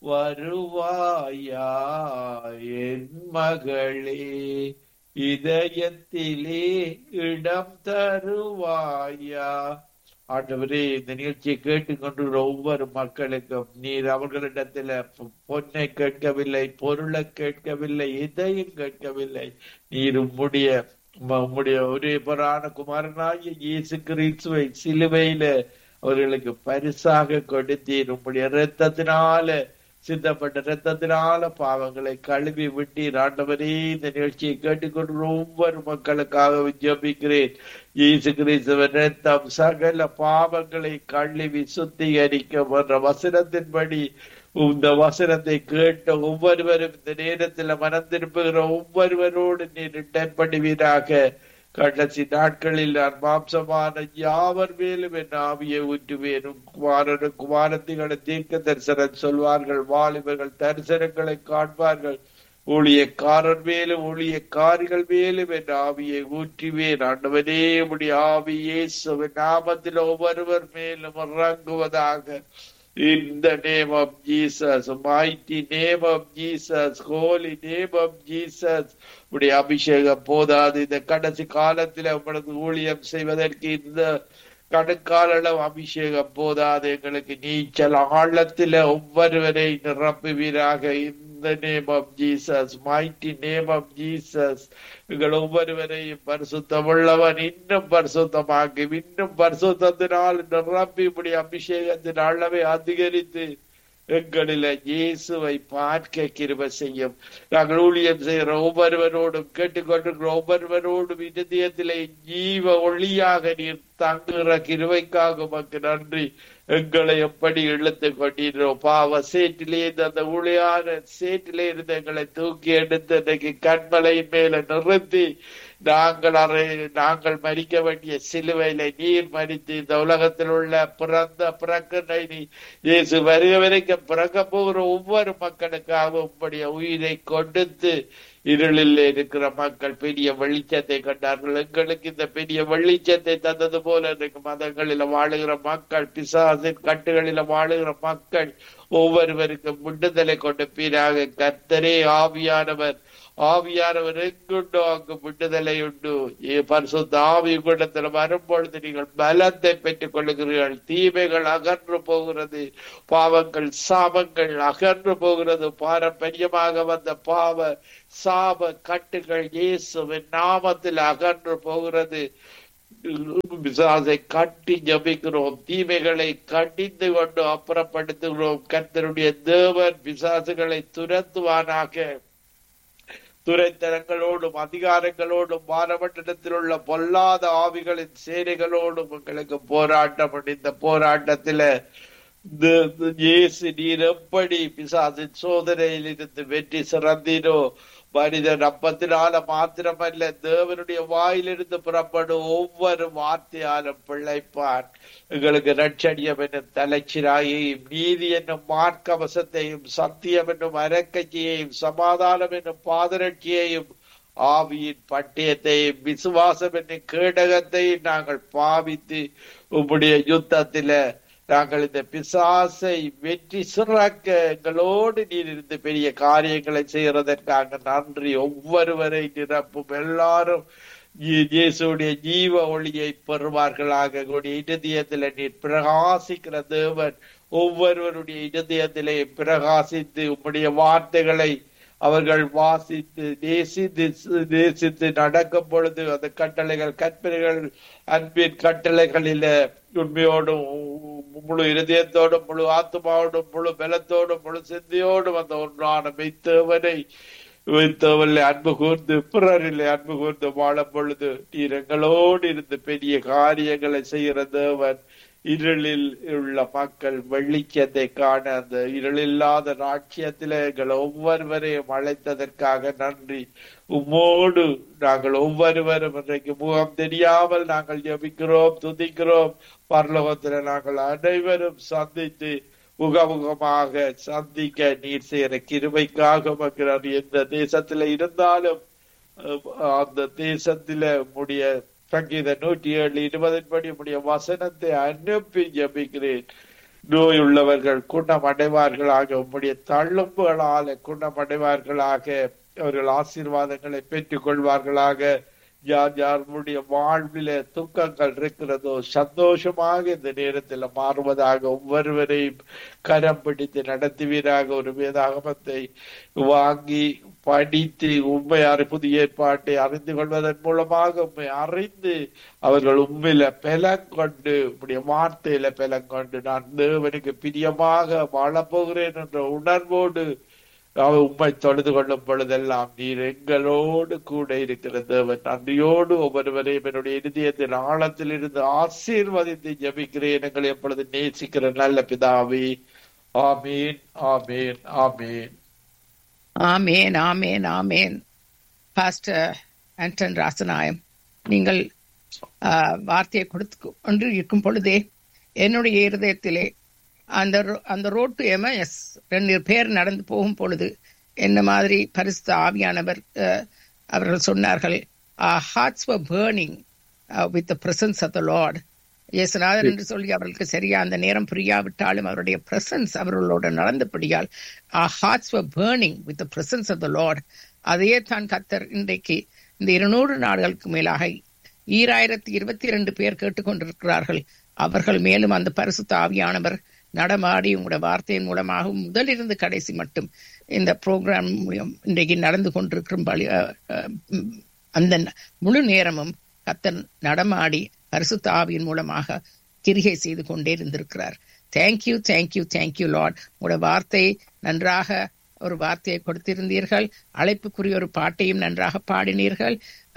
வருவாயா என் மகளே இதயத்திலே இடம் தருவாயா ஆண்டவரே இந்த நிகழ்ச்சியை கேட்டுக்கொண்டுள்ள ஒவ்வொரு மக்களுக்கும் நீர் அவர்களிடத்துல பொ- பொன்னை கேட்கவில்லை பொருளை கேட்கவில்லை எதையும் கேட்கவில்லை நீர் உம்முடைய உம்ம- உம்முடைய ஒரே பரான குமாரனாகிய இயேசு கிறிஸ்துவை சிலுவையில அவர்களுக்கு பரிசாக கொடுத்தீர் உம்முடைய இரத்தத்தினால சிந்தப்பட்ட இரத்தத்தினால பாவங்களை கழுவி விட்டீர் ஆண்டவரே இந்த நிகழ்ச்சியை கேட்டுக்கொண்டு ஒவ்வொரு மக்களுக்காக ஜெபிக்கிறேன் இயேசு கிறிஸ்துவின் இரத்தம் சகல பாவங்களை கழுவி சுத்திகரிக்கும் என்ற வசனத்தின்படி இந்த வசனத்தை கேட்ட ஒவ்வொருவரும் இந்த நேரத்தில் மனம் திரும்புகிற ஒவ்வொருவரோடு நீர் இடைப்படுவீராக கடைசி நாட்களில் நான் மாம்சமான யாவர் மேலும் என் ஆவியை ஊற்றுவேன் குமாரனும் குமாரத்திகளை தீர்க்க தரிசனம் சொல்வார்கள் வாலிபர்கள் தரிசனங்களை காண்பார்கள் ஊழியக்காரர் மேலும் ஊழியக்காரிகள் மேலும் என் ஆவியை ஊற்றுவேன் ஆண்டவனே உடைய ஆவியே நாமத்தில் ஒவ்வொருவர் மேலும் இறங்குவதாக In the name of Jesus, mighty name of Jesus, holy name of Jesus, உடைய அபிஷேகம் போதாது இந்த கடைசி காலத்தில் உங்களது ஊழியம் செய்வதற்கு இந்த கணக்காலம் அபிஷேகம் போதாது எங்களுக்கு நீச்சல் ஆழத்தில் ஒவ்வொருவரை நிரப்புவீராக இந்த name of Jesus mighty name of Jesus எங்கள் ஒவ்வொருவரையும் பரிசுத்தமுள்ளவன் இன்னும் பரிசுத்தமாக்கி இன்னும் பரிசுத்தத்தினால் நிரப்பி இப்படி அபிஷேகத்தின் அளவை அதிகரித்து எங்களில இயேசுவை பார்க்க கிருப செய்யும் நாங்கள் ஊழியம் செய்கிற ஒவ்வொருவரோடும் கேட்டுக்கொண்டிருக்கிற ஒவ்வொருவரோடும் இதயத்திலே ஜீவ ஒளியாக நீர் தங்குகிற கிருவைக்காக உமக்கு நன்றி எங்களை எப்படி இழுத்து கொண்டீரோ பாவ சேற்றிலே இருந்து அந்த ஊழியான சேற்றிலே இருந்து எங்களை தூக்கி எடுத்து இன்னைக்கு கண்மலையின் மேல நிறுத்தி நாங்கள் அறை நாங்கள் மறிக்க வேண்டிய சிலுவையில நீர் மறித்து இந்த உலகத்தில் உள்ள பிறந்த பிறக்கின்ற நீ இயேசு வருக வரைக்கும் பிறக்க போகிற ஒவ்வொரு மக்களுக்காக உம்முடைய உயிரை கொடுத்து இருளில் இருக்கிற மக்கள் பெரிய வெளிச்சத்தை கண்டார்கள் எங்களுக்கு இந்த பெரிய வெளிச்சத்தை தந்தது போல இன்றைக்கு மதங்களில வாழுகிற மக்கள் பிசாசின் கட்டுகளில வாழுகிற மக்கள் ஒவ்வொருவருக்கும் விடுதலை கொண்டு பீராக கர்த்தரே ஆவியானவர் ஆவியானவர் எங்குண்டோ அங்கு விடுதலை உண்டு ஏ பரிசுத்த ஆவி கூட்டத்தில் வரும்பொழுது நீங்கள் பலத்தை பெற்றுக் கொள்ளுகிறீர்கள் தீமைகள் அகன்று போகிறது பாவங்கள் சாபங்கள் அகன்று போகிறது பாரம்பரியமாக வந்த பாவ சாப கட்டுகள் இயேசுவின் நாமத்தில் அகன்று போகிறது பிசாசை கட்டி ஜபிக்கிறோம் தீமைகளை கடிந்து கொண்டு அப்புறப்படுத்துகிறோம் கர்த்தருடைய தேவன் பிசாசுகளை துரத்துவானாக துறைத்தனங்களோடும் அதிகாரங்களோடும் மானவட்டிடத்தில் உள்ள பொல்லாத ஆவிகளின் சேனைகளோடும் உங்களுக்கு போராட்டம் உண்டு. இந்த போராட்டத்தில இந்த- இந்த இயேசு நீர் எப்படி பிசாசின் சோதனையில் இருந்து வெற்றி சிறந்தீரோ மனிதன் அப்பத்தினால மாத்திரமல்ல தேவனுடைய வாயிலிருந்து புறப்படும் ஒவ்வொரு வார்த்தையாலும் பிழைப்பான் எங்களுக்கு ரட்சணியம் என்னும் தலைச்சிராயையும் நீதி என்னும் மார்க்கவசத்தையும் சத்தியம் என்னும் அரக்கட்சியையும் சமாதானம் என்னும் பாதரட்சியையும் ஆவியின் பட்டயத்தையும் விசுவாசம் என்னும் கேடகத்தையும் நாங்கள் பாவித்து உம்முடைய யுத்தத்தில நாங்கள் இந்த பிசாசை வெற்றி சிறக்க எங்களோடு நீர் இருந்து பெரிய காரியங்களை செய்யறதற்காக நன்றி ஒவ்வொருவரை நிரப்பும் எல்லாரும் இயே- இயேசுடைய ஜீவ ஒளியை பெறுவார்களாக உங்களுடைய இருதயத்தில் நீர் பிரகாசிக்கிற தேவன் ஒவ்வொருவருடைய இருதயத்திலே பிரகாசித்து உம்முடைய வார்த்தைகளை அவர்கள் வாசித்து நேசித்து நேசித்து நடக்கும் பொழுது அந்த கட்டளைகள் கற்பனைகள் அன்பின் கட்டளைகளில உண்மையோடும் முழு இருதயத்தோடும் முழு ஆத்மாவோடும் முழு பலத்தோடும் முழு சிந்தையோடும் அந்த ஒன்றான மெய்த்தேவனை வைத்தவல்ல அன்பு கூர்ந்து பிறரில் அன்பு கூர்ந்து வாழும் பொழுது நீர் எங்களோடு இருந்து பெரிய காரியங்களை செய்கிற தேவன் இருளில் உள்ள மக்கள் வெளிச்சத்தை காண அந்த இருளில்லாத ராட்சியத்திலே எங்கள் ஒவ்வொருவரையும் அழைத்ததற்காக நன்றி உம்மோடு நாங்கள் ஒவ்வொருவரும் இன்றைக்கு முகம் தெரியாமல் நாங்கள் ஜெபிக்கிறோம் துதிக்கிறோம் பரலோகத்தில் நாங்கள் அனைவரும் சந்தித்து முகமுகமாக சந்திக்க நீர் செய்கிற கிருபைக்காக மக்கள் எந்த தேசத்துல இருந்தாலும் அஹ், அந்த தேசத்தில உடைய சங்கீத நூற்றி ஏழு இருபதின் படி உடைய வசனத்தை அனுப்பி ஜபிக்கிறேன் நோய் உள்ளவர்கள் குணமடைவார்களாக உம்முடைய தள்ளும்புகளால குணமடைவார்களாக அவர்கள் ஆசீர்வாதங்களை பெற்றுக் கொள்வார்களாக யார் யாருடைய வாழ்வில துக்கங்கள் இருக்கிறதோ சந்தோஷமாக இந்த நேரத்தில் மாறுவதாக ஒவ்வொருவரையும் கரம் பிடித்து நடத்துவீராக ஒரு வேதாகமத்தை வாங்கி படித்து உண்மையாறு புதிய ஏற்பாட்டை அறிந்து கொள்வதன் மூலமாக உண்மை அறிந்து அவர்கள் உண்மையில பலன் கொண்டு உடைய வார்த்தையில பலன் கொண்டு நான் தேவனுக்கு பிரியமாக வாழப்போகிறேன் என்ற உணர்வோடு அவர் உண்மை தொழுது கொள்ளும் பொழுதெல்லாம் நீர் எங்களோடு கூட இருக்கிற தேவன் நன்றியோடு ஒவ்வொருவரையும் என்னுடைய இருதயத்தின் ஆழத்தில் இருந்து ஆசீர்வதித்து ஜபிக்கிறேன் எங்களை எப்பொழுது நேசிக்கிற நல்ல பிதாவே ஆமீன் ஆமீன் ஆமீன் ஆமேன் ஆமேன் ஆமேன் பாஸ்டர் ஆண்டன் ராசநாயம் நீங்கள் வார்த்தையை கொடுத்து கொண்டு இருக்கும் பொழுதே என்னுடைய இருதயத்திலே அந்த அந்த ரோட்டு எம்எஸ் ரெண்டு பேர் நடந்து போகும் பொழுது என்ன மாதிரி பரிசுத்த ஆவியானவர் அவர்கள் சொன்னார்கள் hearts were burning with the presence of the Lord இயேசுநாதர் என்று சொல்லி அவர்களுக்கு சரியா அந்த நேரம் புரியாவிட்டாலும் அவருடைய பிரசன்ஸ் அவர்களோட நடந்தபடியால் hearts were burning with the presence of the Lord அதையே தான் கத்தர் இன்றைக்கு இந்த இருநூறு நாடுகளுக்கு மேலாக ஈராயிரத்தி இருபத்தி இரண்டு பேர் கேட்டுக்கொண்டிருக்கிறார்கள் அவர்கள் மேலும் அந்த பரிசுத்த ஆவியானவர் நடமாடி உங்களோட வார்த்தையின் மூலமாக முதலிருந்து கடைசி மட்டும் இந்த ப்ரோக்ராம் மூலம் இன்றைக்கு நடந்து கொண்டிருக்கும் பலி அந்த முழு நேரமும் கத்தன் நடமாடி பரிசுத்த ஆவியின் மூலமாக கிரிகை செய்து கொண்டே இருந்திருக்கிறார் தேங்க்யூ தேங்க்யூ தேங்க்யூ லார்ட் உங்களோட வார்த்தை நன்றாக ஒரு வார்த்தையை கொடுத்திருந்தீர்கள் அழைப்புக்குரிய ஒரு பாட்டையும் நன்றாக பாடினீர்கள்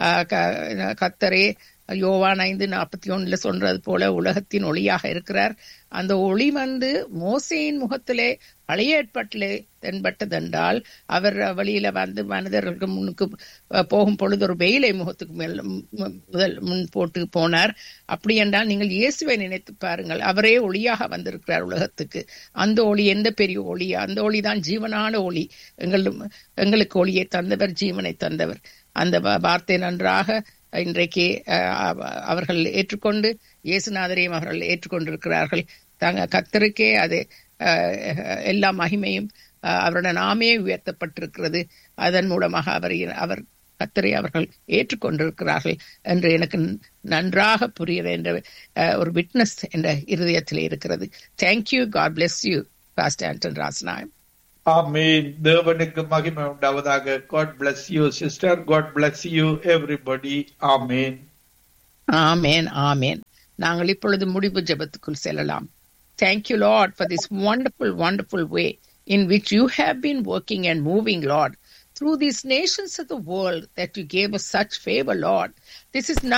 கத்தரே யோவான் ஐந்து நாற்பத்தி ஒண்ணுல சொல்றது போல உலகத்தின் ஒளியாக இருக்கிறார் அந்த ஒளி வந்து மோசையின் முகத்திலே பழைய ஏற்பாட்டிலே தென்பட்டதென்றால் அவர் வழியில வந்து மனிதர்களுக்கு முன்னுக்கு போகும் பொழுது ஒரு வெயிலை முகத்துக்கு மேல் முதல் முன் போட்டு போனார் அப்படி என்றால் நீங்கள் இயேசுவை நினைத்து பாருங்கள் அவரே ஒளியாக வந்திருக்கிறார் உலகத்துக்கு அந்த ஒளி எந்த பெரிய ஒளி அந்த ஒளி தான் ஜீவனான ஒளி எங்கள் எங்களுக்கு ஒளியை தந்தவர் ஜீவனை தந்தவர் அந்த வார்த்தை நன்றாக இன்றைக்கு அவர்கள் ஏற்றுக்கொண்டு இயேசுநாதரையும் அவர்கள் ஏற்றுக்கொண்டிருக்கிறார்கள் தாங்க கத்தருக்கே அது எல்லா மகிமையும் அவரோட நாமே உயர்த்தப்பட்டிருக்கிறது அதன் மூலமாக அவர் அவர் கத்தரை அவர்கள் ஏற்றுக்கொண்டிருக்கிறார்கள் என்று எனக்கு நன்றாக புரியுது என்ற ஒரு விட்னஸ் என்ற இருதயத்தில் இருக்கிறது thank you God bless you pastor Anton ராஸ்நாயம் ஆமீன் தேவனுக்கு மகிமை உண்டாவதாக God bless you sister God bless you everybody ஆமீன் ஆமேன் ஆமேன் நாங்கள் இப்பொழுது முடிவு ஜெபத்துக்குள் செல்லலாம் thank you Lord for this wonderful wonderful way in which you have been working and moving lord through these nations of the world that you gave us such favor lord this is not